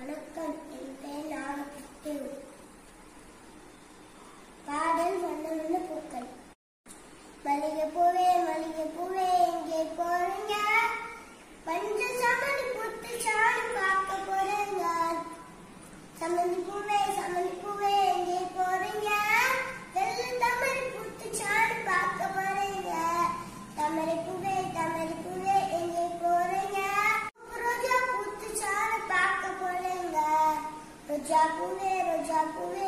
வணக்கம் என் பேர் நாகப்பட்டு பாடல் வண்ண பூக்கள் மல்லிகை பூவே மல்லிகை பூவே எங்கே போறீங்க பஞ்ச சமணி புத்து சாணி பார்க்க போறீங்க சமந்தி பூவே சமந்தி பூவே எங்கே போறீங்க வெள்ள தமிழ் புத்து சாணி பார்க்க போறீங்க தமிழ் பூவே தமிழ் பூவே எங்கே போறீங்க ரோஜா புத்து சாணி பார்க்க போறீங்க ரோஜா பூவே ரோஜா பூவே